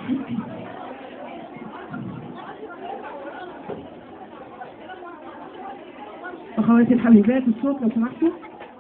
أخواتي الحبيبات الصوت لو سمحتوا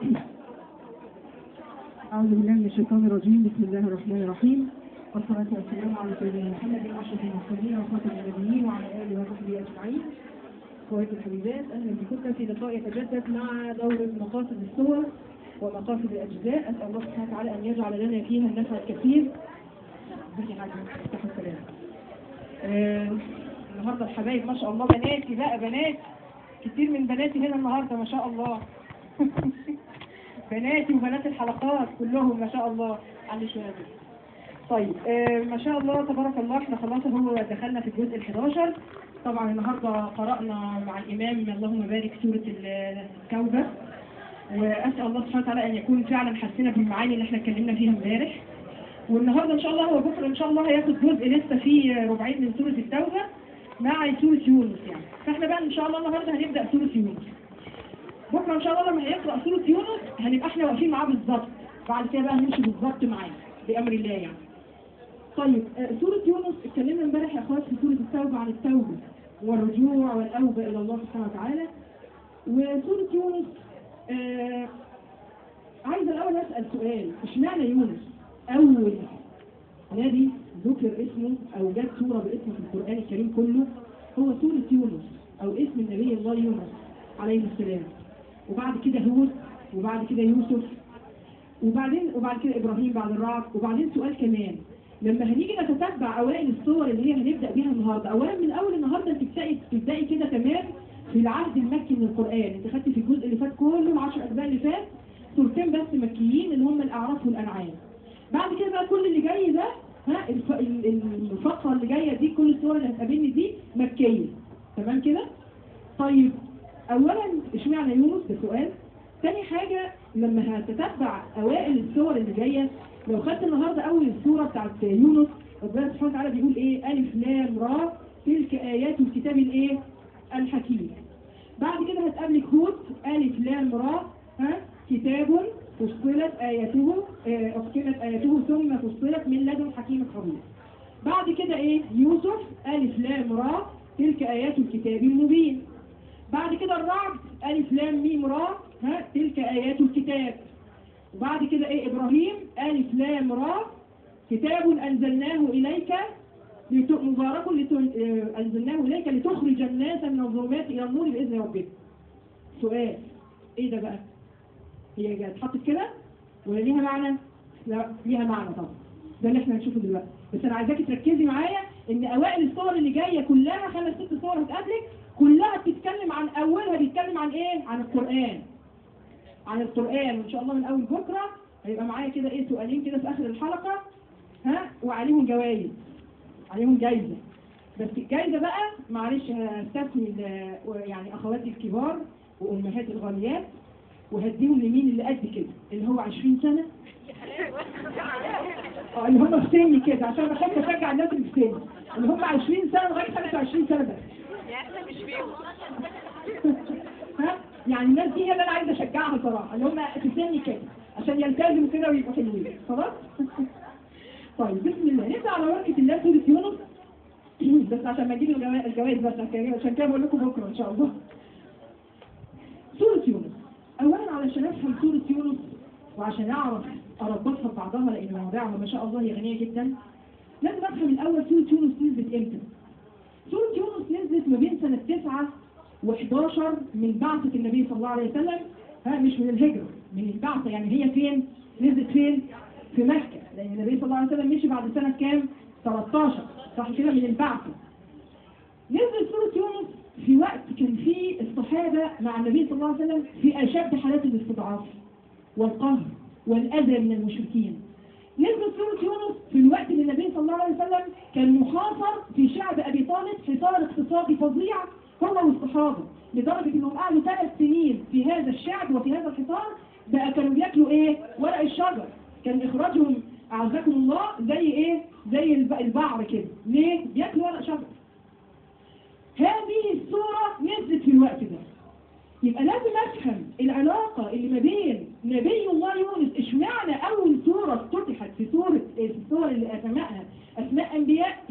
أعوذ بالله من الشيطان الرجيم بسم الله الرحمن الرحيم والصلاة والسلام على سيدنا محمد أشرف المرسلين وخاتم النبيين وعلى آله وصحبه أجمعين أخواتي الحبيبات أهلا بكم في لقاء يتجدد مع دورة مقاصد الصور ومقاصد الأجزاء أسأل الله سبحانه وتعالى أن يجعل لنا فيها النفع الكثير بك حاجة افتح السلام آه، النهارده الحبايب ما شاء الله بناتي بقى بنات كتير من بناتي هنا النهارده ما شاء الله بناتي وبنات الحلقات كلهم ما شاء الله علي شويه بس. طيب آه ما شاء الله تبارك الله احنا خلاص هو دخلنا في الجزء ال 11 طبعا النهارده قرأنا مع الإمام اللهم بارك سورة التوبة وأسأل الله سبحانه وتعالى أن يكون فعلا حسنا بالمعاني اللي احنا اتكلمنا فيها امبارح والنهارده ان شاء الله هو بكره ان شاء الله هياخد جزء لسه فيه ربعين من سوره التوبه مع سوره يونس يعني فاحنا بقى ان شاء الله النهارده هنبدا سوره يونس بكره ان شاء الله لما هيقرا سوره يونس هنبقى احنا واقفين معاه بالظبط بعد كده بقى هنمشي بالظبط معاه بامر الله يعني طيب آه، سوره يونس اتكلمنا امبارح يا اخوات في سوره التوبه عن التوبه والرجوع والاوبه الى الله سبحانه وتعالى وسوره يونس آه عايزه الاول اسال سؤال اشمعنى يونس اول نبي ذكر اسمه او جت سوره باسمه في القران الكريم كله هو سوره يونس او اسم النبي الله يونس عليه السلام وبعد كده هود وبعد كده يوسف وبعدين وبعد كده ابراهيم بعد الرعد وبعدين سؤال كمان لما هنيجي نتتبع اوائل الصور اللي هي هنبدا بيها النهارده اولا من اول النهارده انت تبداي تبداي كده تمام في العهد المكي من القران انت خدتي في الجزء اللي فات كله العشر اجزاء اللي فات سورتين بس مكيين اللي هم الاعراف والانعام بعد كده بقى كل اللي جاي ده ها الف- ال- ال- الفتره اللي جايه دي كل الصور اللي هتقابلني دي مكيه تمام كده طيب اولا اشمعنى يونس ده سؤال تاني حاجه لما هتتبع اوائل الصور اللي جايه لو خدت النهارده اول السوره بتاعت يونس ربنا سبحانه وتعالى بيقول ايه الف لام را تلك ايات الكتاب الايه الحكيم بعد كده هتقابلك هود الف لام را ها كتاب فصلت آياته آه، أفصلت آياته ثم فصلت من لدن حكيم خبير بعد كده إيه يوسف ألف لام را تلك آيات الكتاب المبين بعد كده الرعد ألف لام ميم را ها تلك آيات الكتاب وبعد كده إيه إبراهيم ألف لام را كتاب أنزلناه إليك لت- مبارك لت- آه، أنزلناه إليك لتخرج الناس من الظلمات إلى النور بإذن ربك سؤال إيه ده بقى؟ هي جايه اتحطت كده ولا ليها معنى؟ لا ليها معنى طبعا ده اللي احنا هنشوفه دلوقتي بس انا عايزاكي تركزي معايا ان اوائل الصور اللي جايه كلها خمس ست صور هتقابلك كلها بتتكلم عن اولها بيتكلم عن ايه؟ عن القران عن القران وان شاء الله من اول بكره هيبقى معايا كده ايه سؤالين كده في اخر الحلقه ها وعليهم جوائز عليهم جايزه بس الجايزه بقى معلش هستثني ال- يعني اخواتي الكبار وامهاتي الغاليات وهديهم لمين اللي قد كده اللي هو 20 سنة اه اللي هم في سني كده عشان بحب اشجع الناس اللي في سني اللي هم 20 سنة لغاية 25 سنة بس ها يعني الناس دي هي اللي انا عايزه اشجعها صراحه اللي هم في سني كده عشان يلتزموا كده ويبقوا حلوين خلاص طيب بسم الله نبدا على ورقه الله سوره يونس بس عشان ما اجيب الجوا- الجوائز بس عشان كده- عشان كده بقول لكم بكره ان شاء الله سورة يونس أولا علشان أفهم سورة يونس وعشان أعرف أربطها ببعضها لأن مواضيعها ما شاء الله هي غنية جدا لازم أفهم الأول سورة يونس نزلت إمتى سورة يونس نزلت ما بين سنة 9 و11 من بعثة النبي صلى الله عليه وسلم ها مش من الهجرة من البعثة يعني هي فين نزلت فين في مكة لأن النبي صلى الله عليه وسلم مشي بعد سنة كام 13 صح كده من البعثة نزل سورة يونس في وقت كان فيه الصحابة مع النبي صلى الله عليه وسلم في أشد حالات الاستضعاف والقهر والأذى من المشركين نزل سورة يونس في الوقت اللي النبي صلى الله عليه وسلم كان محاصر في شعب أبي طالب حصار اقتصادي فظيع هو والصحابة لدرجة انهم قعدوا ثلاث سنين في هذا الشعب وفي هذا الحصار بقى كانوا بياكلوا ايه؟ ورق الشجر كان اخراجهم اعزكم الله زي ايه؟ زي الب- البعر كده ليه؟ بياكلوا ورق شجر هذه الصورة نزلت في الوقت ده يبقى لازم افهم العلاقة اللي ما بين نبي الله يونس اشمعنى اول سورة افتتحت في سورة في السور اللي اسمائها اسماء انبياء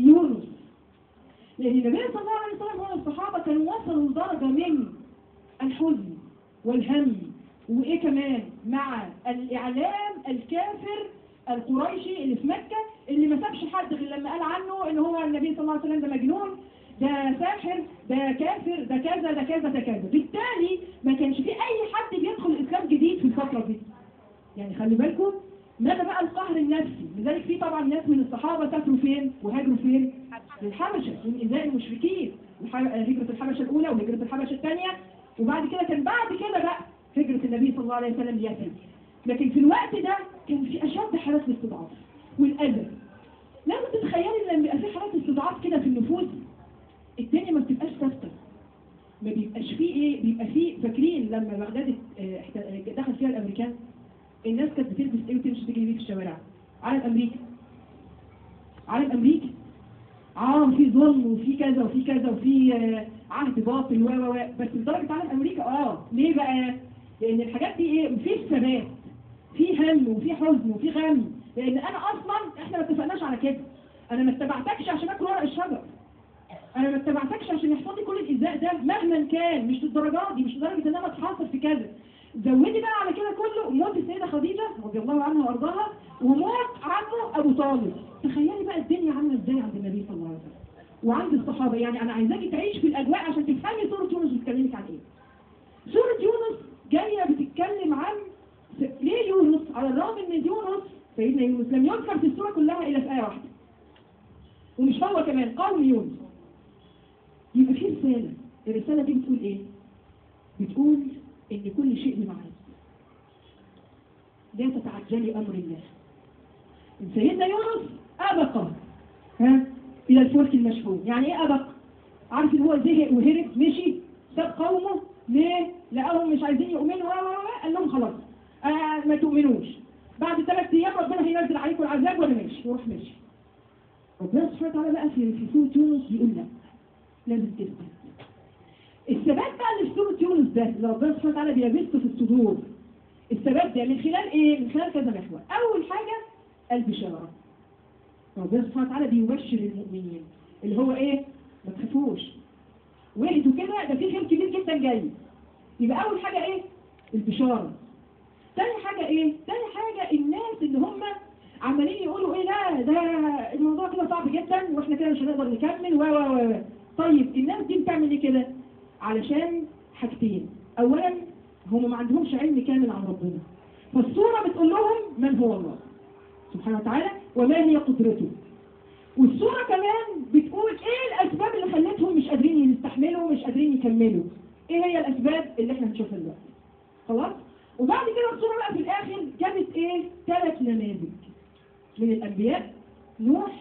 لأن النبي صلى الله عليه وسلم هو الصحابة كانوا وصلوا لدرجة من الحزن والهم وإيه كمان مع الإعلام الكافر القريشي اللي في مكة اللي ما سابش حد غير لما قال عنه إن هو النبي صلى الله عليه وسلم ده مجنون ده ساحر ده كافر ده كذا ده كذا ده كذا بالتالي ما كانش في أي حد بيدخل الإسلام جديد في الفترة دي يعني خلي بالكم ماذا بقى القهر النفسي لذلك في طبعا ناس من الصحابة سافروا فين وهاجروا فين للحبشة من إزاء المشركين الح- هجرة الحبشة الأولى وهجرة الحبشة الثانية وبعد كده كان بعد كده بقى هجرة النبي صلى الله عليه وسلم ليثرب لكن في الوقت ده كان في أشد حالات الاستضعاف والأذى لازم تتخيلي ان لما يبقى في حالات استضعاف كده في النفوس الدنيا ما بتبقاش ثابته ما بيبقاش فيه ايه بيبقى فيه فاكرين لما بغداد اه، احت- دخل فيها الامريكان الناس كانت بتلبس ايه وتمشي تجري بيه في الشوارع علم امريكا علم امريكا اه في ظلم وفي كذا وفي كذا وفي آه، عهد باطل و و و بس لدرجه علم امريكا اه ليه بقى؟ لان الحاجات دي ايه مفيش ثبات في هم وفي حزن وفي غم لان انا اصلا احنا ما اتفقناش على كده انا ما اتبعتكش عشان اكل ورق الشجر انا ما اتبعتكش عشان يحصل لي كل الايذاء ده مهما كان مش للدرجات دي مش لدرجه ان انا اتحاصر في كذا زودي بقى على كده كله موت السيده خديجه رضي الله عنها وارضاها وموت عمه ابو طالب تخيلي بقى الدنيا عامله ازاي عند النبي صلى الله عليه وسلم وعند الصحابه يعني انا عايزاكي تعيش في الاجواء عشان تفهمي سوره يونس بتكلمك عن ايه سوره يونس جايه بتتكلم عن ليه يونس على الرغم ان يونس سيدنا يونس لم يذكر في السوره كلها الا في ايه واحده ومش هو كمان قوم يونس يبقى في رسالة الرسالة دي بتقول ايه بتقول ان كل شيء بمعاد لا تتعجلي امر الله إن سيدنا يونس ابق ها الى الفلك المشحون يعني ايه ابق عارف ان هو زهق وهرب مشي ساب قومه ليه لقاهم مش عايزين يؤمنوا و و و قال لهم خلاص آه ما تؤمنوش بعد ثلاث ايام ربنا هينزل عليكم العذاب وانا ماشي وراح ماشي ربنا سبحانه وتعالى بقى في في سوره يونس بيقول لا لازم تثبت الثبات بقى اللي في سوره يونس ده اللي ربنا سبحانه وتعالى بيبثه في الصدور الثبات ده من خلال ايه؟ من خلال كذا محور اول حاجه البشاره ربنا سبحانه وتعالى بيبشر المؤمنين اللي هو ايه؟ ما تخافوش واهدوا كده ده في خير كبير جدا جاي يبقى اول حاجه ايه؟ البشاره تاني حاجه ايه؟ تاني حاجه الناس اللي هم عمالين يقولوا ايه لا ده الموضوع كده صعب جدا واحنا كده مش هنقدر نكمل و و و و. طيب الناس دي بتعمل ايه كده؟ علشان حاجتين اولا هم ما عندهمش علم كامل عن ربنا فالصوره بتقول لهم من هو الله سبحانه وتعالى وما هي قدرته والصوره كمان بتقول ايه الاسباب اللي خلتهم مش قادرين يستحملوا مش قادرين يكملوا ايه هي الاسباب اللي احنا هنشوفها دلوقتي خلاص وبعد كده الصوره بقى في الاخر جابت ايه ثلاث نماذج من الانبياء نوح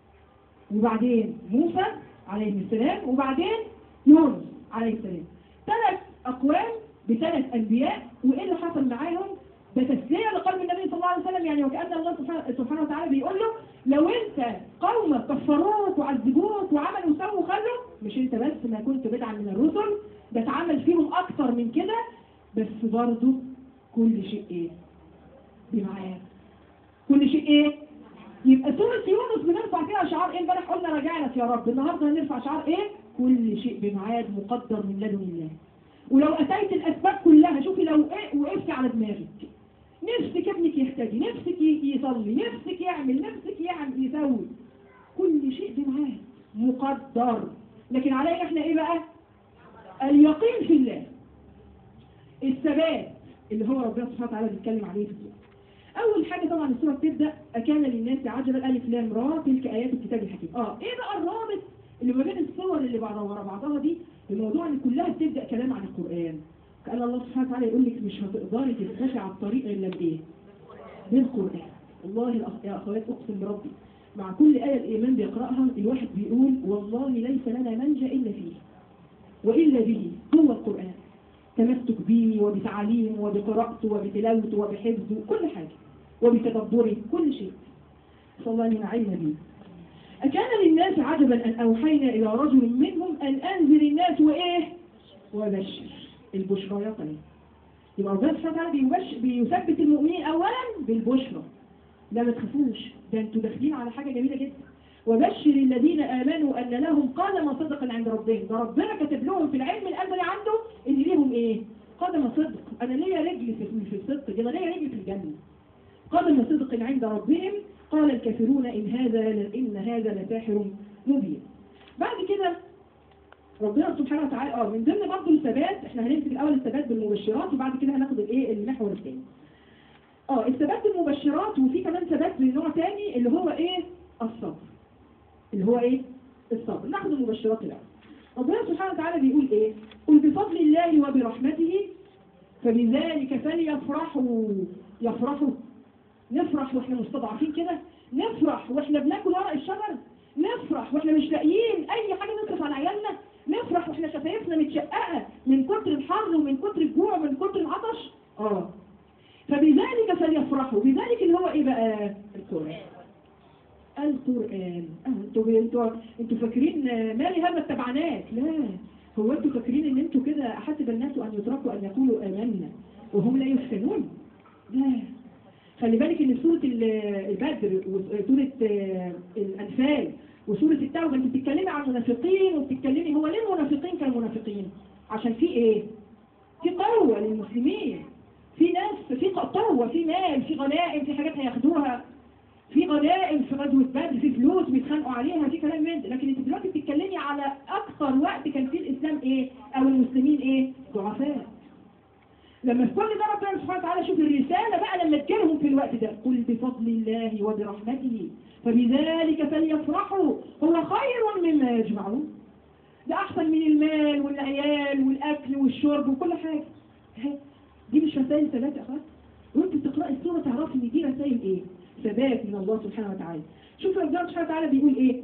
وبعدين موسى عليه السلام وبعدين يونس عليه السلام ثلاث اقوام بثلاث انبياء وايه اللي حصل معاهم ده تسليه لقلب النبي صلى الله عليه وسلم يعني وكان الله سبحانه- سبحانه وتعالى بيقول له لو انت قومك كفروك وعذبوك وعملوا وسووا وخلوا مش انت بس ما كنت بدعا من الرسل ده اتعمل فيهم اكتر من كده بس برضه كل شيء ايه بمعاد كل شيء ايه يبقى سورة يونس بنرفع فيها شعار ايه امبارح قلنا رجعنا يا رب النهارده هنرفع شعار ايه كل شيء بميعاد مقدر من لدن الله ولو اتيت الاسباب كلها شوفي لو ايه وقفتي على دماغك نفسك ابنك يهتدي نفسك ي- يصلي نفسك يعمل نفسك يعمل يسوي كل شيء بميعاد مقدر لكن علينا احنا ايه بقى اليقين في الله الثبات اللي هو ربنا سبحانه وتعالى بيتكلم عليه في السورة اول حاجه طبعا السوره بتبدا اكان للناس عجبا الف لام را تلك ايات الكتاب الحكيم اه ايه بقى الرابط اللي ما بين الصور اللي بعضها ورا بعضها دي الموضوع ان كلها بتبدا كلام عن القران كان الله سبحانه وتعالى يقول لك مش هتقدري تمشي على الطريق الا بايه بالقران والله الأخ- يا اخوات اقسم بربي مع كل ايه الايمان بيقراها الواحد بيقول والله ليس لنا منجا الا فيه والا به هو القران تمسك به وبتعاليمه وبقراءته وبتلاوته وبحفظه كل حاجة وبتدبره كل شيء صلى الله عليه علم به أكان للناس عجبا أن أوحينا إلى رجل منهم أن أنذر الناس وإيه وبشر البشريات عليه يبقى ربنا سبحانه وتعالى بيبش- بيثبت المؤمنين أولا بالبشرى لا ما تخافوش ده انتوا داخلين على حاجة جميلة جدا وبشر الذين آمنوا أن لهم قدم صدق عند ربهم ده ربنا كاتب لهم في العلم الأزلي عنده إن ليهم إيه؟ قدم صدق أنا ليا رجل في في الصدق ده أنا ليا رجل في الجنة قدم صدق عند ربهم قال الكافرون إن هذا إن هذا لساحر مبين بعد كده ربنا سبحانه وتعالى اه من ضمن برضه الثبات احنا هنمسك الاول الثبات بالمبشرات وبعد كده هناخد الايه المحور الثاني اه الثبات بالمبشرات وفي كمان ثبات من نوع تاني اللي هو ايه الصبر اللي هو ايه الصبر ناخد المبشرات الاول ربنا سبحانه وتعالى بيقول ايه قل بفضل الله وبرحمته فبذلك فليفرحوا يفرحوا نفرح واحنا مستضعفين كده نفرح واحنا بناكل ورق الشجر نفرح واحنا مش لاقيين اي حاجه نصرف على عيالنا نفرح واحنا شفايفنا متشققه من كتر الحر ومن كتر الجوع ومن كتر العطش اه فبذلك فليفرحوا بذلك اللي هو ايه بقى القران القران آه، انتوا انتوا انتوا فاكرين مالي هذا التبعنات لا هو انتوا فاكرين ان انتوا كده احسب الناس ان يتركوا ان يقولوا امنا وهم لا يفتنون لا خلي بالك ان سورة ال- البدر وسورة آه، الأنفال وسورة التوبة انت بتتكلمي عن منافقين وبتتكلمي هو ليه المنافقين كانوا منافقين؟ عشان في ايه؟ في قوة للمسلمين في ناس في قوة في مال في غنائم في حاجات هياخدوها في غنائم في غزوة بدر في فلوس بيتخانقوا عليها في كلام من ده لكن انت دلوقتي بتتكلمي على اكثر وقت كان فيه الاسلام ايه؟ او المسلمين ايه؟ ضعفاء لما في كل ده ربنا سبحانه وتعالى شوف الرسالة بقى لما تجيلهم في الوقت ده قل بفضل الله وبرحمته فبذلك فليفرحوا هو خير مما يجمعون ده أحسن من المال والعيال والأكل والشرب وكل حاجة اهي دي مش رسائل ثبات يا أخوات وانت بتقرأي السورة تعرفي ان دي رسائل ايه ثبات من الله سبحانه وتعالى شوف ربنا سبحانه وتعالى بيقول ايه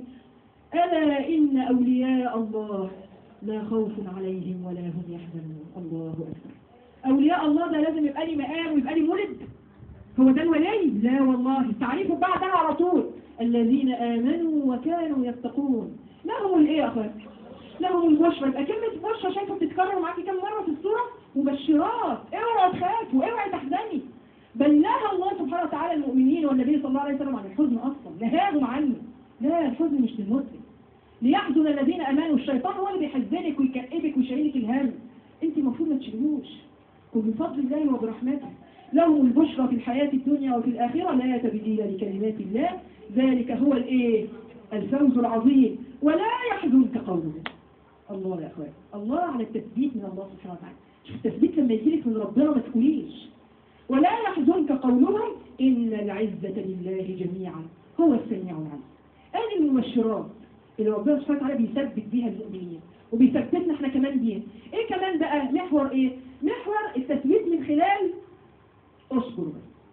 ألا إن أولياء الله لا خوف عليهم ولا هم يحزنون الله أكبر أولياء الله ده لازم يبقى لي مقام ويبقى لي مولد هو ده الولي لا والله تعريفه بعدها على طول الذين آمنوا وكانوا يتقون لهم الايه يا أخوات لهم البشرى يبقى كلمة بشرى شايفة بتتكرر معاكي كم مرة في السورة مبشرات اوعوا تخافوا اوعي تحزني بل نهى الله سبحانه وتعالى المؤمنين والنبي صلى الله عليه وسلم عن الحزن أصلا نهاهم عنه لا الحزن مش للمسلم ليحزن الذين امنوا الشيطان هو اللي بيحزنك ويكئبك ويشيلك الهم انت المفروض ما تشيلوش وبفضل الله وبرحمته لهم البشرى في الحياة الدنيا وفي الآخرة لا تبديل لكلمات الله ذلك هو الايه الفوز العظيم ولا يحزنك قولهم الله يا اخوان الله على التثبيت من الله سبحانه وتعالى شوف التثبيت لما يجيلك من ربنا ما تقوليش ولا يحزنك قولهم إن العزة لله جميعا هو السميع العليم هذه المبشرات اللي ربنا سبحانه وتعالى بيثبت بيها المؤمنين وبيثبتنا احنا كمان بيها ايه كمان بقى محور ايه محور التثبيت من خلال اصبر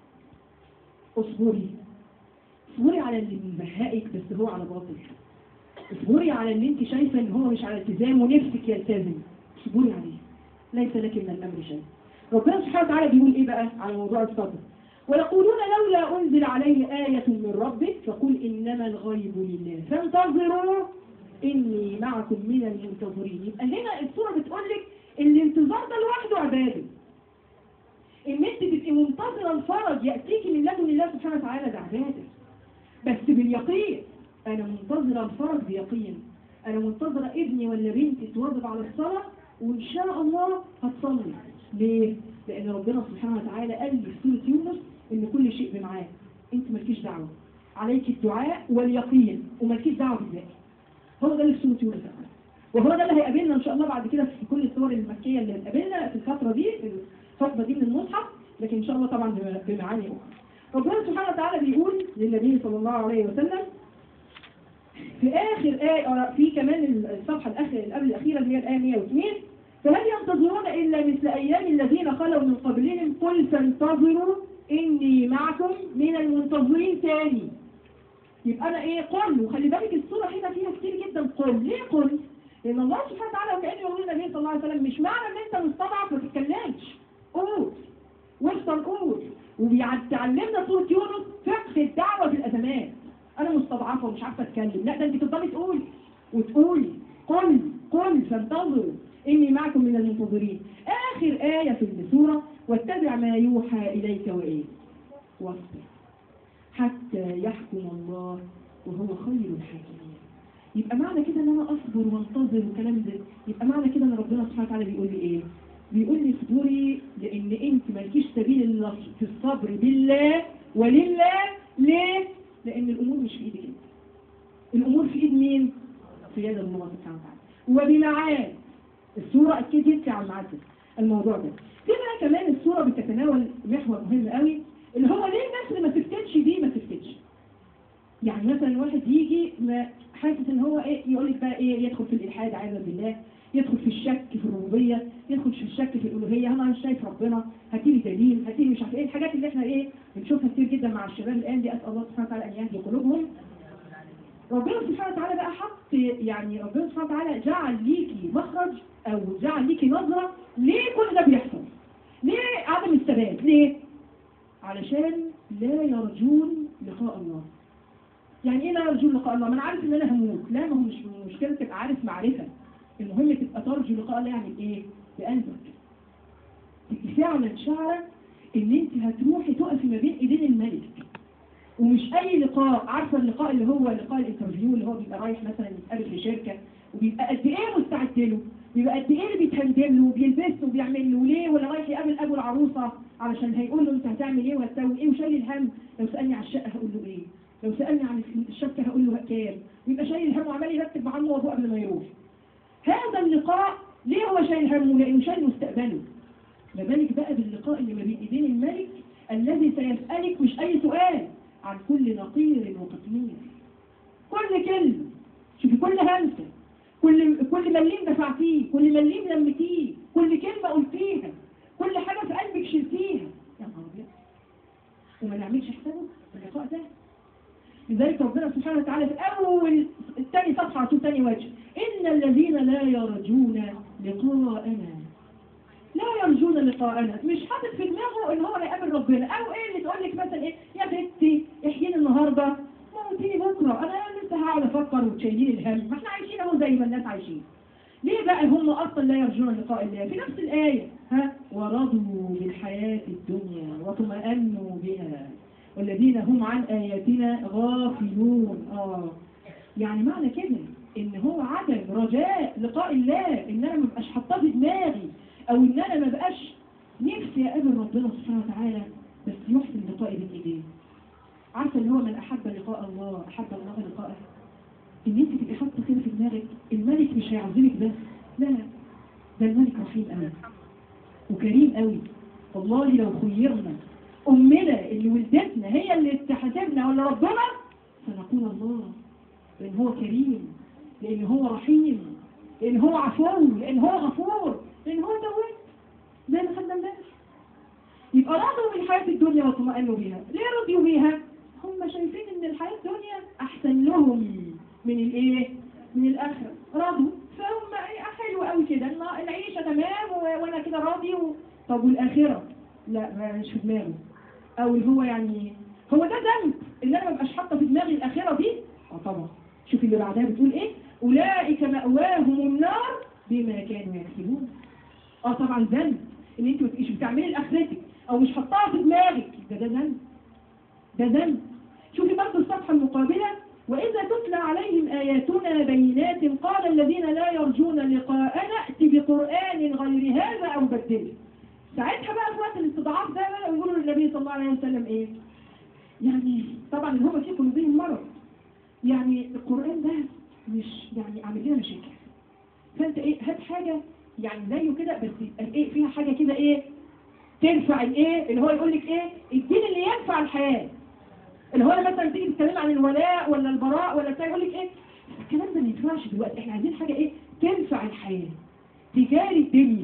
اصبري اصبري على اللي مبهقك بس هو على باطل اصبري على اللي انت شايفه ان هو مش على التزام ونفسك يلتزم اصبري عليه ليس لك من الامر شيء ربنا سبحانه وتعالى بيقول ايه بقى على موضوع الصبر ويقولون لولا انزل عليه آية من ربك فقل انما الغيب لله فانتظروا اني معكم من المنتظرين يبقى هنا السورة بتقول لك الانتظار ده لوحده عباده ان انت تبقي منتظرة الفرج يأتيكي من لدن الله سبحانه وتعالى ده عباده بس باليقين انا منتظرة الفرج بيقين انا منتظرة ابني ولا بنتي تواظب على الصلاة وان شاء الله هتصلي ليه؟ لان ربنا سبحانه وتعالى قال لي في سورة يونس ان كل شيء بمعاه انت مالكيش دعوة عليك الدعاء واليقين ومالكيش دعوة بالباقي هو ده اللي في سورة يونس يا أخوان. وهو ده اللي هيقابلنا ان شاء الله بعد كده في كل الصور المكية اللي هتقابلنا في الفترة دي في الفترة دي من المصحف لكن ان شاء الله طبعا بم- بمعاني اخرى ربنا سبحانه وتعالى بيقول للنبي صلى الله عليه وسلم في آخر آية في كمان الصفحة الأخيرة اللي قبل الأخيرة اللي هي الآية 102 فهل ينتظرون إلا مثل أيام الذين خلوا من قبلهم قل فانتظروا إني معكم من المنتظرين تاني يبقى أنا إيه قل وخلي بالك الصورة هنا فيها كتير جدا قل ليه قل؟ لأن الله سبحانه وتعالى وكأنه يقول للنبي صلى الله عليه وسلم مش معنى إن أنت مستضعف ما تتكلمش قول وافضل قول وبيعلمنا سورة يونس فقه الدعوة في الأزمات أنا مستضعفة ومش عارفة أتكلم لا ده أنت تفضلي تقولي وتقولي قل قل فانتظروا إني معكم من المنتظرين آخر آية في السورة واتبع ما يوحى إليك وإيه واصبر حتى يحكم الله وهو خير الحاكمين يبقى معنى كده ان انا اصبر وانتظر والكلام ده يبقى معنى كده ان ربنا سبحانه وتعالى بيقول لي ايه بيقول لي اصبري لان انت مالكيش سبيل الا في الصبر بالله ولله ليه لان الامور مش في ايدك انت الامور في ايد مين في يد الله سبحانه وتعالى وبمعاد الصوره اكيد يمشي على المعاد ده، الموضوع ده في بقى كمان الصوره بتتناول محور مهم قوي اللي هو ليه الناس اللي ما تفتنش دي ما تفتنش يعني مثلا واحد يجي ما حاسس ان هو ايه يقول لك بقى ايه يدخل في الالحاد عياذا بالله يدخل في الشك في الربوبيه يدخل في الشك في الالوهيه انا مش شايف ربنا هاتي لي دليل هاتي لي مش عارف ايه الحاجات اللي احنا ايه بنشوفها كتير جدا مع الشباب الان دي اسال الله سبحانه وتعالى ان يهدي قلوبهم ربنا سبحانه وتعالى بقى حط يعني ربنا سبحانه وتعالى جعل ليكي مخرج او جعل ليكي نظره ليه كل ده بيحصل؟ ليه عدم الثبات؟ ليه؟ علشان لا يرجون لقاء الله يعني ايه لا يرجون لقاء الله؟ ما انا عارف ان انا هموت، لا ما هو مش مشكله تبقى عارف معرفه، المهم تبقى ترجو لقاء الله يعني بايه؟ بقلبك. تبقي فعلا شعره ان انت هتروحي تقفي ما بين ايدين الملك. ومش اي لقاء، عارفه اللقاء اللي هو لقاء الانترفيو اللي هو بيبقى رايح مثلا يتقابل في شركه وبيبقى قد ايه مستعد له؟ بيبقى قد ايه اللي بيتهندل له وبيلبس وبيعمل له ليه ولا رايح يقابل ابو العروسه علشان هيقول له انت هتعمل ايه وهتسوي ايه وشايل الهم لو سالني على الشقه هقول له ايه لو سالني عن الشبكه هقول له كام ويبقى شايل الهم وعمال يرتب عنه وابوه قبل ما يروح هذا اللقاء ليه هو شايل همه لانه شايل مستقبله ما بالك بقى باللقاء اللي ما بين ايدين الملك الذي سيسالك مش اي سؤال عن كل نقير وقطمير كل كلمه شوفي كل همسه كل كل مليم دفعتيه كل مليم لمتيه كل كلمه قلتيها كل حاجه في قلبك شلتيها يا نهار ابيض وما نعملش حسابه اللقاء ده لذلك ربنا سبحانه وتعالى في اول الثاني صفحه على طول ثاني وجه ان الذين لا يرجون لقاءنا لا يرجون لقاءنا مش حاطط في دماغه ان هو هيقابل ربنا او ايه اللي تقول لك مثلا ايه يا بنتي احييني النهارده موتيني بكره انا لسه هقعد افكر وتشيلين الهم ما احنا عايشين اهو زي ما الناس عايشين ليه بقى هم اصلا لا يرجون لقاء الله في نفس الايه ها ورضوا بالحياه الدنيا واطمأنوا بها والذين هم عن اياتنا غافلون اه يعني معنى كده ان هو عدم رجاء لقاء الله ان انا ما بقاش حاطاه في دماغي او ان انا ما بقاش نفسي اقابل ربنا سبحانه وتعالى بس يحسن لقائي بين ايديه عارفه اللي هو من احب لقاء الله احب الله لقاءه ان انت تبقي حاطه كده في دماغك الملك مش هيعذبك بس لا لا ده الملك رحيم قوي وكريم قوي والله لو خيرنا امنا اللي ولدتنا هي اللي تحاسبنا ولا ربنا فنقول الله لان هو كريم لان هو رحيم لان هو عفو لان هو غفور لان هو تواب زي ما خدنا امبارح يبقى رضوا بالحياة الدنيا واطمأنوا بها ليه رضيوا بيها هم شايفين ان الحياة الدنيا احسن لهم من الايه من الاخرة رضوا فهم ايه حلو قوي كده إن العيشة تمام و- وانا كده راضي و... طب والاخرة لا ما مش في دماغه او اللي هو يعني هو ده ذنب ان انا ما ابقاش حاطه في دماغي الاخرة دي اه طبعا شوفي اللي بعدها بتقول ايه اولئك مأواهم النار بما كانوا يكسبون اه طبعا ذنب ان انت ما تبقيش بتعملي لاخرتك او مش حطاها في دماغك ده ده ذنب ده ذنب شوفي برضه الصفحه المقابله واذا تتلى عليهم اياتنا بينات قال الذين لا يرجون لقاءنا ائت بقران غير هذا او بدله ساعتها بقى في وقت الاستضعاف ده بقى يقولوا للنبي صلى الله عليه وسلم ايه يعني طبعا اللي هم في قلوبهم مرض يعني القران ده مش يعني عامل لنا مشاكل فانت ايه هات حاجه يعني زيه كده بس يبقى ايه فيها حاجه كده ايه تنفع الايه اللي هو يقول لك ايه الدين اللي ينفع الحياه اللي هو مثلا تيجي تتكلم عن الولاء ولا البراء ولا بتاع يقول لك ايه الكلام ده ما ينفعش دلوقتي احنا عايزين حاجه ايه تنفع الحياه تجاري الدنيا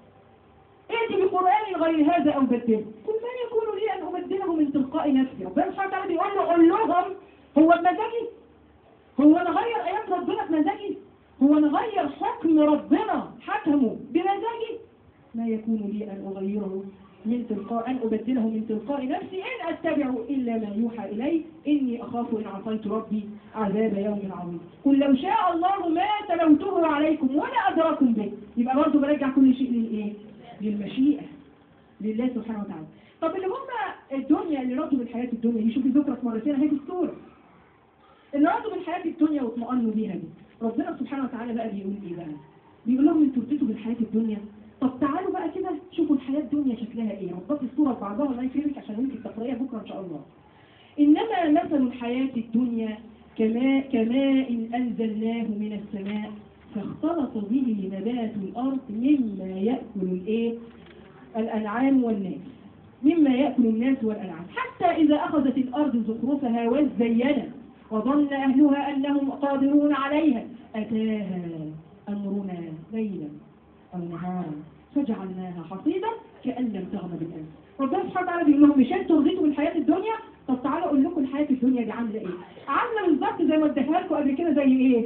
ائتي بقران غير هذا او بدله قل ما يكون لي ان ابدله من تلقاء نفسي ربنا سبحانه وتعالى بيقول له قول لهم هو بمزاجي هو انا غير ايات ربنا بمزاجي هو انا غير حكم ربنا حكمه بمزاجي ما يكون لي ان اغيره من تلقاء ان ابدله من تلقاء نفسي ان اتبع الا ما يوحى الي اني اخاف ان عصيت ربي عذاب يوم عظيم قل لو شاء الله ما تلوته عليكم ولا ادراكم به يبقى برضه برجع كل شيء للايه للمشيئه لله سبحانه وتعالى طب اللي هم الدنيا اللي رضوا بالحياه الدنيا دي شوفي ذكرت مرتين اهي في السوره اللي رضوا بالحياة الدنيا واطمأنوا بيها دي ربنا سبحانه وتعالى بقى بيقول ايه بقى بيقول لهم انتوا رضيتوا بالحياة الدنيا طب تعالوا بقى كده شوفوا الحياة الدنيا شكلها ايه ربطي الصورة ببعضها الله يكرمك عشان انت تقرأيها بكرة ان شاء الله إنما مثل الحياة الدنيا كماء, كماء أنزلناه من السماء فاختلط به نبات الأرض مما يأكل الإيه؟ الأنعام والناس مما يأكل الناس والأنعام حتى إذا أخذت الأرض زخرفها وزينت وظن أهلها أنهم قادرون عليها أتاها أمرنا ليلا أو نهارا فجعلناها حصيدا كأن لم تغن بالأمس ربنا سبحانه وتعالى بيقول لهم مش انتوا رضيتوا بالحياة الدنيا طب تعالوا اقول لكم الحياة الدنيا دي عاملة ايه عاملة بالظبط زي ما اديتها لكم قبل كده زي ايه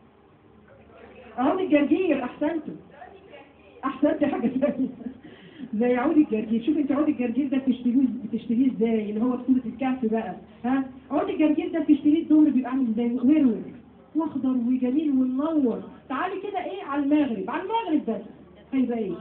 عود الجرجير احسنتوا احسنت حاجة ثانية زي عود الجرجير شوف انت عود الجرجير ده بتشتريه بتشتريه ازاي اللي هو في سورة الكهف بقى ها عود الجرجير ده بتشتريه الدور بيبقى عامل ازاي ورور واخضر وجميل ومنور تعالي كده ايه على المغرب على المغرب بس هيبقى ايه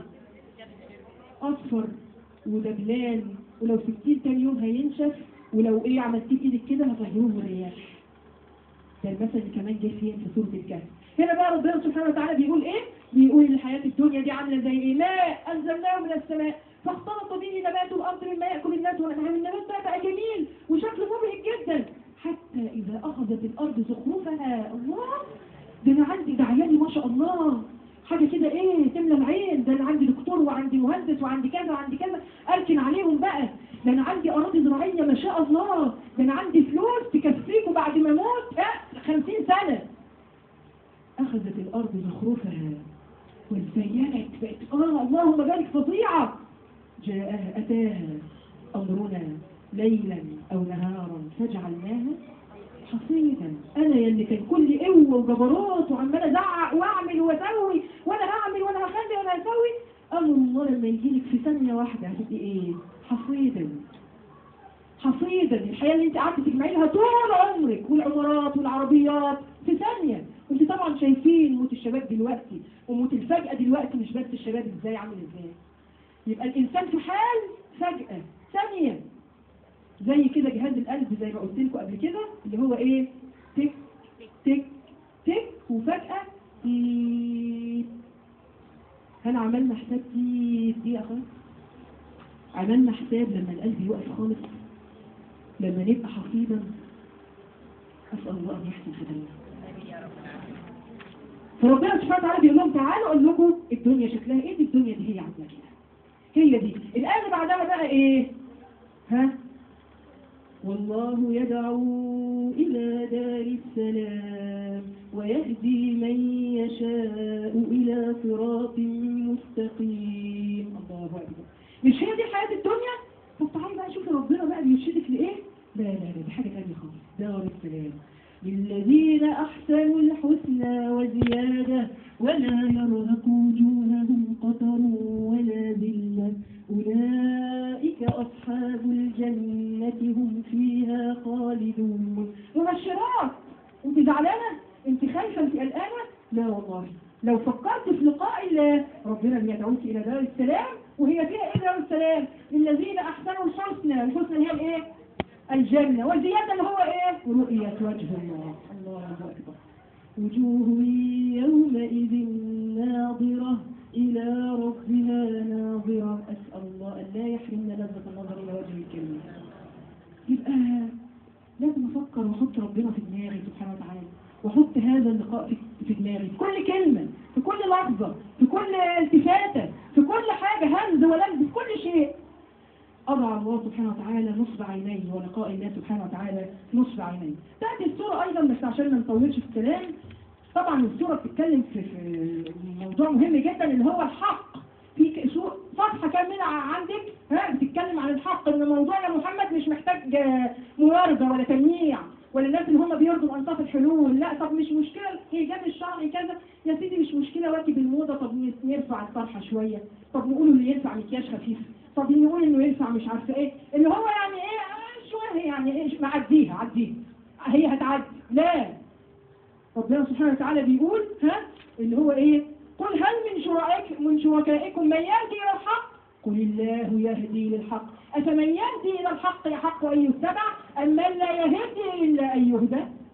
اصفر ودبلان ولو سبتيه تاني يوم هينشف ولو ايه عملتيه بايدك كده هتغيروه رياح ده المثل اللي كمان جه فين في سوره الكهف هنا بقى ربنا سبحانه وتعالى بيقول ايه بيقول الحياه الدنيا دي عامله زي ايه ماء انزلناه من السماء فاختلط به نبات الارض مما ياكل الناس والانعام النبات ده بقى جميل وشكله مبهج جدا حتى اذا اخذت الارض زخرفها الله ده انا عندي ده عيالي ما شاء الله حاجة كده ايه تملى العين ده انا عندي دكتور وعندي مهندس وعندي كذا وعندي كذا اركن عليهم بقى ده انا عندي اراضي زراعية ما شاء الله ده انا عندي فلوس تكفيكوا بعد ما اموت ها 50 سنة اخذت الارض زخرفها وزينت بقت اه اللهم بارك فظيعة جاءها اتاها امرنا ليلا او نهارا فجعلناها حصيدا انا يلي كان كل قوه وجبروت وعمال ازعق واعمل واسوي وانا هعمل وانا هخلي وانا هسوي امر الله لما يجي لك في ثانيه واحده هتبقي ايه حصيدا حصيدا الحياه اللي انت قعدت تجمعي لها طول عمرك والعمارات والعربيات في ثانيه وانت طبعا شايفين موت الشباب دلوقتي وموت الفجأة دلوقتي مش بس الشباب ازاي عامل ازاي يبقى الانسان في حال فجأة ثانية زي كده جهاز القلب زي ما قلت لكم قبل كده اللي هو ايه تك تك تك وفجأة تيت هل عملنا حساب تيت دي يا اخوان عملنا حساب لما القلب يوقف خالص لما نبقى حصيدا أسأل الله أن يحسن خدمنا فربنا سبحانه وتعالى بيقول لهم تعالوا أقول لكم الدنيا شكلها إيه دي الدنيا دي هي عاملة كده هي دي الآية اللي بعدها بقى إيه ها والله يدعو إلى دار السلام ويهدي من يشاء إلى صراط مستقيم الله أكبر مش هي دي حياة الدنيا طب تعالي بقى شوفي ربنا بقى بيرشدك لإيه لا لا لا دي حاجة تانية خالص دار السلام للذين أحسنوا الحسنى وزيادة ولا يرهق وجوههم قتر ولا ذلة أولئك أصحاب الجنة هم فيها خالدون مبشرات انت زعلانة انت خايفة انت قلقانة لا والله لو فكرت في لقاء الله ربنا بيدعوك إلى دار السلام وهي فيها إيه دار السلام للذين أحسنوا الحسنى الحسنى هي الإيه الجنة والزيادة اللي هو إيه رؤية وجه الله الله أكبر وجوه يومئذ ناظرة إلى ربها ناظرة أسأل الله أن لا يحرمنا لذة النظر إلى وجه الكريم يبقى لازم أفكر وأحط ربنا في دماغي سبحانه وتعالى وأحط هذا اللقاء في- في دماغي في كل كلمة في كل لحظة في كل التفاتة في كل حاجة همز ولمز في كل شيء أضع الله سبحانه وتعالى نصب عينيه ولقاء الله سبحانه وتعالى نصب عينيه تأتي السورة أيضا بس عشان ما نطولش في الكلام طبعا السورة بتتكلم في في موضوع مهم جدا اللي هو الحق في ك- سو- صفحة كاملة عندك ها بتتكلم عن الحق ان موضوعنا محمد مش محتاج آه، مواربة ولا تمييع ولا الناس اللي هم بيرضوا انصاف الحلول لا طب مش مشكلة الايجاب الشرعي كذا يا سيدي مش مشكلة وقت بالموضة طب ن- نرفع الطرحة شوية طب نقول اللي ينفع مكياج خفيف طب نقول انه ينفع مش عارفة ايه اللي هو يعني ايه آه، شوية يعني ايه معديها عديها هي هتعدي لا ربنا سبحانه وتعالى بيقول ها اللي هو ايه قل هل من شركائك من شركائكم من يهدي الى الحق قل الله يهدي للحق افمن يهدي الى الحق يحق ان يتبع ام من لا يهدي الا ان يهدى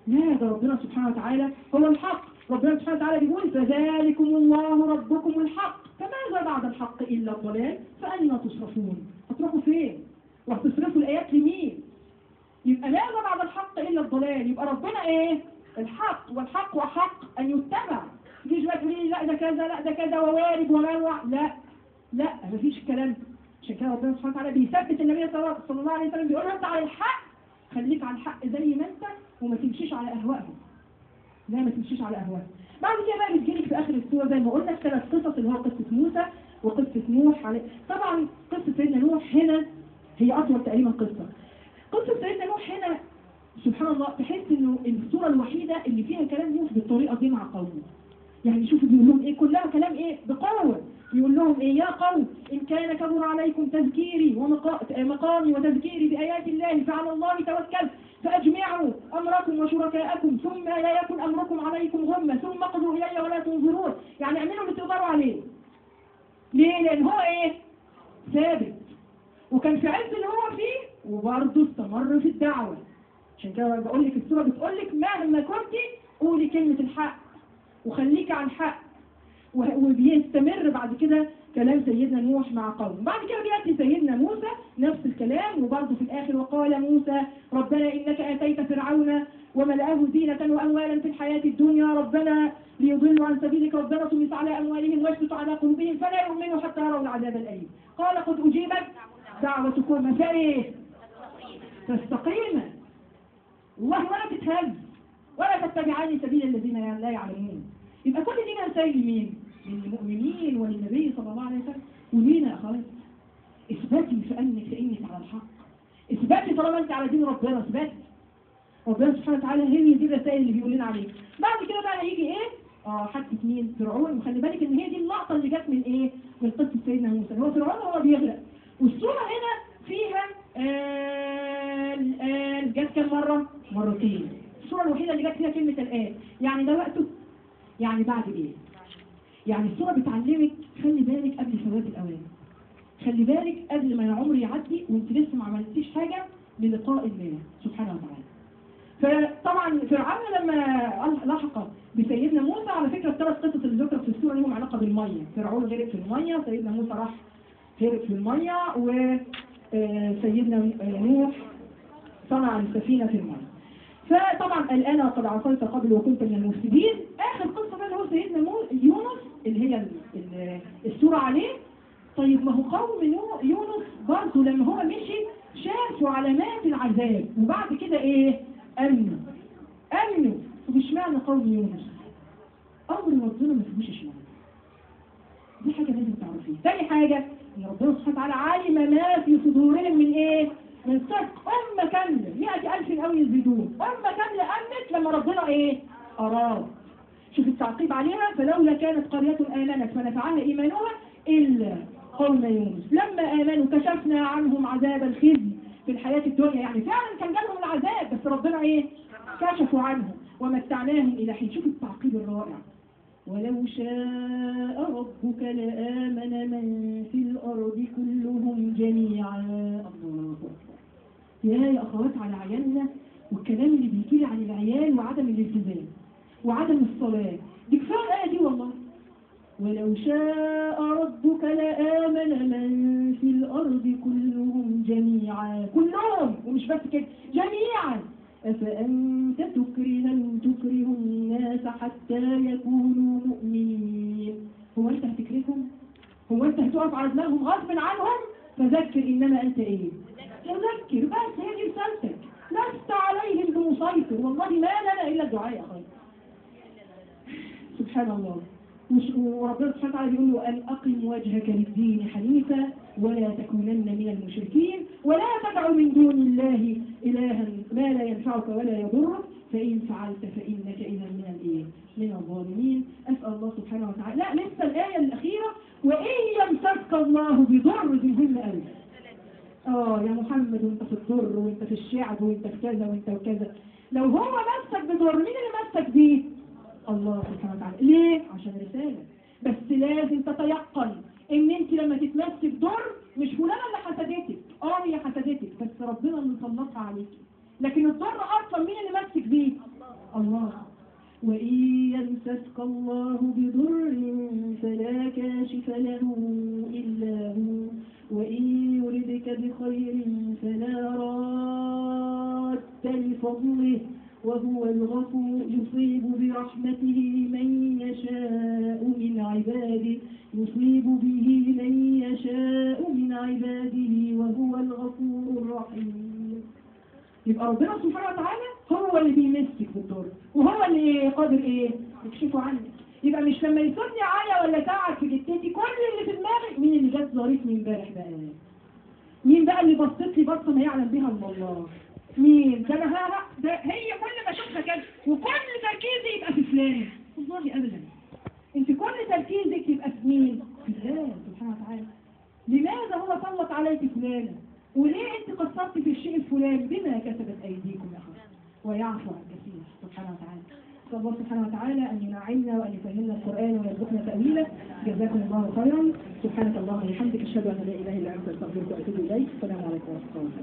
لا ده ربنا سبحانه وتعالى هو الحق ربنا سبحانه وتعالى بيقول فذلكم الله ربكم الحق فماذا بعد الحق إلا الضلال فأنا تصرفون هتروحوا فين وهتصرفوا الآيات لمين يبقى ماذا بعد الحق إلا الضلال يبقى ربنا إيه الحق والحق وحق أن يتبع تجيش بقى تقولي لي لا ده كذا لا ده كذا ووارد ومروع لا لا مفيش الكلام ده عشان كده ربنا سبحانه وتعالى بيثبت النبي صلى الله عليه وسلم بيقول له انت على الحق خليك على الحق زي ما انت وما تمشيش على اهوائهم لا ما تمشيش على اهوائهم بعد كده بقى بتجيلك في اخر السوره زي ما قلنا الثلاث قصص اللي هو قصه موسى وقصه نوح عليه طبعا قصه سيدنا نوح هنا هي اطول تقريبا قصه قصه سيدنا نوح هنا سبحان الله تحس انه السوره الوحيده اللي فيها كلام نوح بالطريقه دي مع قومه يعني شوفوا بيقول لهم ايه كلها كلام ايه بقوه يقول لهم ايه يا قوم ان كان كبر عليكم تذكيري ومقامي وتذكيري بايات الله فعلى الله توكلت فاجمعوا امركم وشركاءكم ثم لا يكن امركم عليكم غمه ثم اقضوا الي ولا تنظرون يعني اعملوا اللي تقدروا عليه ليه لان هو ايه ثابت وكان في عز اللي هو فيه وبرضه استمر في الدعوه عشان كده بقول لك السوره بتقول لك مهما كنت قولي كلمه الحق وخليك على الحق وبيستمر بعد كده كلام سيدنا نوح مع قوم بعد كده بيأتي سيدنا موسى نفس الكلام وبرضه في الآخر وقال موسى ربنا إنك آتيت فرعون وملأه زينة وأموالا في الحياة الدنيا ربنا ليضلوا عن سبيلك ربنا طمس على أموالهم واشتت على قلوبهم فلا يؤمنوا حتى يروا العذاب الأليم قال قد أجيبت دعوتكم فإيه تستقيم والله ولا تتهز ولا تتبعان سبيل الذين لا يعلمون يبقى كل دي رسائل لمين؟ للمؤمنين وللنبي صلى الله عليه وسلم ولينا يا اخوان اثبتي في انك فانك على الحق اثبتي طالما انت على دين ربنا اثبتي ربنا سبحانه وتعالى هي دي الرسائل اللي بيقول لنا عليها بعد كده بقى يجي ايه؟ اه حتى مين؟ فرعون وخلي بالك ان هي دي اللقطه اللي جت من ايه؟ من قصه سيدنا موسى هو فرعون هو بيغرق والصوره هنا فيها آه الآن جت كم مرة؟ مرتين الصورة الوحيدة اللي جت فيها كلمة الآن يعني ده وقته يعني بعد ايه يعني الصورة بتعلمك خلي بالك قبل فوات الاوان خلي بالك قبل ما العمر يعدي وانت لسه ما عملتيش حاجة للقاء الله سبحانه وتعالى فطبعا فرعون لما لحق بسيدنا موسى على فكرة الثلاث قصص اللي ذكرت في السورة لهم علاقة بالمية فرعون غرق في المية سيدنا موسى راح غرق في المية وسيدنا نوح صنع السفينة في المية فطبعا الآن قد عصيت قبل وكنت من المفسدين آخر قصة بقى اللي هو سيدنا يونس اللي هي السورة عليه طيب ما هو قوم يونس برضه لما هو مشي شافوا علامات العذاب وبعد كده ايه أمنوا أمنوا طب اشمعنى قوم يونس أمر ربنا ما فيهوش اشمعنى دي حاجة لازم تعرفيها تاني حاجة ان ربنا سبحانه وتعالى علم ما في صدورهم من ايه من صدق أمة كاملة مئة ألف أو يزيدون أمة كاملة أمنت لما ربنا إيه أراد شوف التعقيب عليها فلولا كانت قرية آمنت فنفعها إيمانها إلا قوم يونس لما آمنوا كشفنا عنهم عذاب الخزي في الحياة الدنيا يعني فعلا كان جالهم العذاب بس ربنا إيه كشفوا عنهم ومتعناهم إلى حين شوف التعقيب الرائع ولو شاء ربك لآمن من في الأرض كلهم جميعا الله أكبر يا يا أخوات على عيالنا والكلام اللي بيجي لي عن العيال وعدم الالتزام وعدم الصلاة دي كفاية الآية دي والله ولو شاء ربك لآمن من في الأرض كلهم جميعا كلهم ومش بس كده جميعا أفأنت تكره أن تكره الناس حتى يكونوا مؤمنين هو أنت هتكرههم؟ هو أنت هتقف على دماغهم غصب عنهم؟ فذكر إنما أنت إيه؟ تذكر بس هي دي رسالتك لست عليهم بمسيطر والله ما لنا إلا الدعاء يا أخي سبحان الله وربنا سبحانه وتعالى بيقول له أن أقم وجهك للدين حنيفا ولا تكونن من المشركين ولا تدع من دون الله إلها ما لا ينفعك ولا يضرك فإن فعلت فإنك إذا من الإيه؟ من الظالمين أسأل الله سبحانه وتعالى لا لسه الآية الأخيرة وإن يمسك الله بضر دي مهمة قوي اه يا محمد وانت في الضر وانت في الشعب وانت في كذا وانت وكذا لو هو مسك بضر مين اللي مسك بيه الله سبحانه وتعالى ليه عشان رسالة بس لازم تتيقن ان انت لما تتمسك بضر مش فلانة اللي حسدتك اه هي حسدتك بس ربنا اللي سلطها عليكي لكن الضر اصلا مين اللي مسك بيه يمسسك الله بضر فلا كاشف له إلا هو وإن يردك بخير فلا راد لفضله وهو الغفور يصيب برحمته من يشاء من عباده يصيب به من يشاء من عباده وهو الغفور الرحيم يبقى ربنا سبحانه وتعالى هو اللي بيمسك بالضر وهو اللي قادر ايه يكشفه عنك يبقى مش لما يصيبني عيا ولا تعب في جدتي كل اللي في دماغي مين اللي جت ظريفني امبارح بقى مين بقى اللي بصت لي بصه ما يعلم بها الا الله مين ده انا ها ده هي كل ما اشوفها كده وكل تركيزي يبقى في فلان والله ابدا انت كل تركيزك يبقى في مين في فلان سبحانه وتعالى لماذا هو سلط عليك فلان وليه انت قصرت في الشيء الفلاني بما كسبت ايديكم يا اخوان ويعفو عن كثير سبحانه وتعالى نسال الله سبحانه وتعالى ان ينعمنا وان يفهمنا القران ويرزقنا تاويله جزاكم الله خيرا سبحانك اللهم وبحمدك اشهد ان لا اله الا انت استغفرك واتوب اليك السلام عليكم ورحمه الله